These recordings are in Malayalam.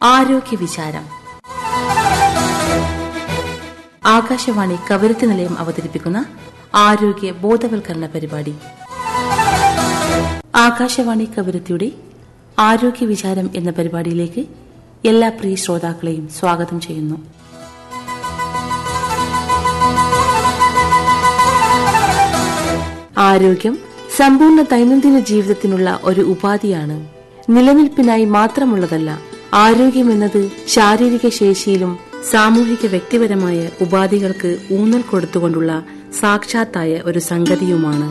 ആരോഗ്യ വിചാരം ആകാശവാണി കവരത്തി നിലയം അവതരിപ്പിക്കുന്ന ആരോഗ്യ ബോധവൽക്കരണ പരിപാടി ആകാശവാണി കവരത്തിയുടെ ആരോഗ്യ വിചാരം എന്ന പരിപാടിയിലേക്ക് എല്ലാ പ്രിയ ശ്രോതാക്കളെയും സ്വാഗതം ചെയ്യുന്നു ആരോഗ്യം സമ്പൂർണ്ണ ദൈനംദിന ജീവിതത്തിനുള്ള ഒരു ഉപാധിയാണ് നിലനിൽപ്പിനായി മാത്രമുള്ളതല്ല ആരോഗ്യമെന്നത് ശാരീരിക ശേഷിയിലും സാമൂഹിക വ്യക്തിപരമായ ഉപാധികൾക്ക് ഊന്നൽ കൊടുത്തുകൊണ്ടുള്ള സാക്ഷാത്തായ ഒരു സംഗതിയുമാണ്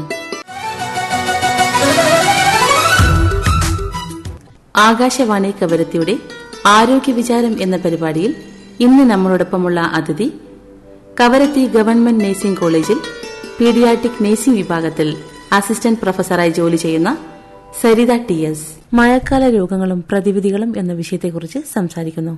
ആകാശവാണി കവരത്തിയുടെ ആരോഗ്യ വിചാരം എന്ന പരിപാടിയിൽ ഇന്ന് നമ്മളോടൊപ്പമുള്ള അതിഥി കവരത്തി ഗവൺമെന്റ് നഴ്സിംഗ് കോളേജിൽ പീഡിയാട്രിക് നഴ്സിംഗ് വിഭാഗത്തിൽ അസിസ്റ്റന്റ് പ്രൊഫസറായി ജോലി ചെയ്യുന്ന സരിത ടി എസ് മഴക്കാല രോഗങ്ങളും പ്രതിവിധികളും എന്ന വിഷയത്തെക്കുറിച്ച് സംസാരിക്കുന്നു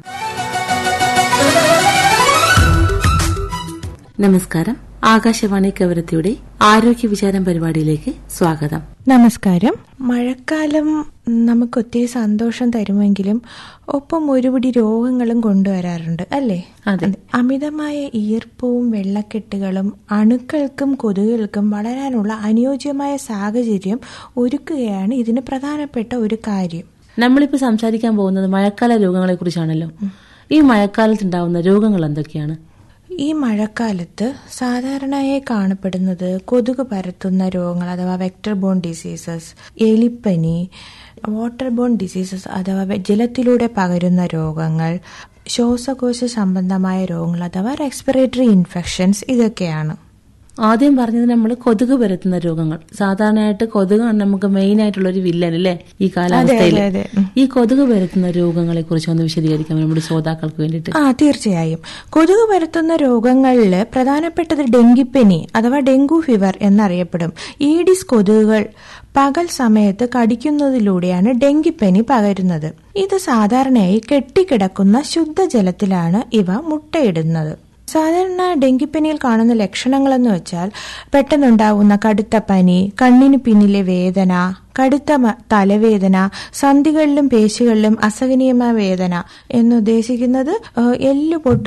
നമസ്കാരം ആകാശവാണി കവരത്തിയുടെ ആരോഗ്യ വിചാരം പരിപാടിയിലേക്ക് സ്വാഗതം നമസ്കാരം മഴക്കാലം നമുക്ക് ഒത്തിരി സന്തോഷം തരുമെങ്കിലും ഒപ്പം ഒരുപിടി രോഗങ്ങളും കൊണ്ടുവരാറുണ്ട് അല്ലേ അതെ. അമിതമായ ഈർപ്പവും വെള്ളക്കെട്ടുകളും അണുക്കൾക്കും കൊതുകുകൾക്കും വളരാനുള്ള അനുയോജ്യമായ സാഹചര്യം ഒരുക്കുകയാണ് ഇതിന് പ്രധാനപ്പെട്ട ഒരു കാര്യം നമ്മളിപ്പോ സംസാരിക്കാൻ പോകുന്നത് മഴക്കാല രോഗങ്ങളെ കുറിച്ചാണല്ലോ ഈ മഴക്കാലത്തുണ്ടാവുന്ന രോഗങ്ങൾ എന്തൊക്കെയാണ് ഈ മഴക്കാലത്ത് സാധാരണയായി കാണപ്പെടുന്നത് കൊതുക് പരത്തുന്ന രോഗങ്ങൾ അഥവാ വെക്ടർ ബോൺ ഡിസീസസ് എലിപ്പനി വാട്ടർ ബോൺ ഡിസീസസ് അഥവാ വെ- ജലത്തിലൂടെ പകരുന്ന രോഗങ്ങൾ ശ്വാസകോശ സംബന്ധമായ രോഗങ്ങൾ അഥവാ റെസ്പിറേറ്ററി ഇൻഫെക്ഷൻസ് ഇതൊക്കെയാണ് ആദ്യം പറഞ്ഞത് നമ്മൾ കൊതുക് പരത്തുന്ന രോഗങ്ങൾ സാധാരണയായിട്ട് കൊതുകാണ് നമുക്ക് മെയിൻ ആയിട്ടുള്ള ഒരു വില്ലൻ അല്ലേ ഈ കാലാവസ്ഥയിൽ അതെ, അതെ. ഉം. ഈ കൊതുക് പരത്തുന്ന രോഗങ്ങളെ കുറിച്ച് ഒന്ന് വിശദീകരിക്കാം നമ്മുടെ ശ്രോതാക്കൾക്ക് വേണ്ടിയിട്ട് ആ തീർച്ചയായും കൊതുക് പരത്തുന്ന രോഗങ്ങളിൽ പ്രധാനപ്പെട്ടത് ഡെങ്കിപ്പനി അഥവാ ഡെങ്കു ഫീവർ എന്നറിയപ്പെടും ഈഡിസ് കൊതുകുകൾ പകൽ സമയത്ത് കടിക്കുന്നതിലൂടെയാണ് ഡെങ്കിപ്പനി പകരുന്നത് ഇത് സാധാരണയായി കെട്ടിക്കിടക്കുന്ന ശുദ്ധജലത്തിലാണ് ഇവ മുട്ടയിടുന്നത് സാധാരണ ഡെങ്കിപ്പനിയിൽ കാണുന്ന ലക്ഷണങ്ങളെന്ന് വെച്ചാൽ പെട്ടെന്നുണ്ടാവുന്ന കടുത്ത പനി കണ്ണിന് പിന്നിലെ വേദന കടുത്ത മ- തലവേദന സന്ധികളിലും പേശികളിലും അസഹനീയമായ വേദന എന്നുദ്ദേശിക്കുന്നത് ഏഹ്, എല്ല് പൊട്ടു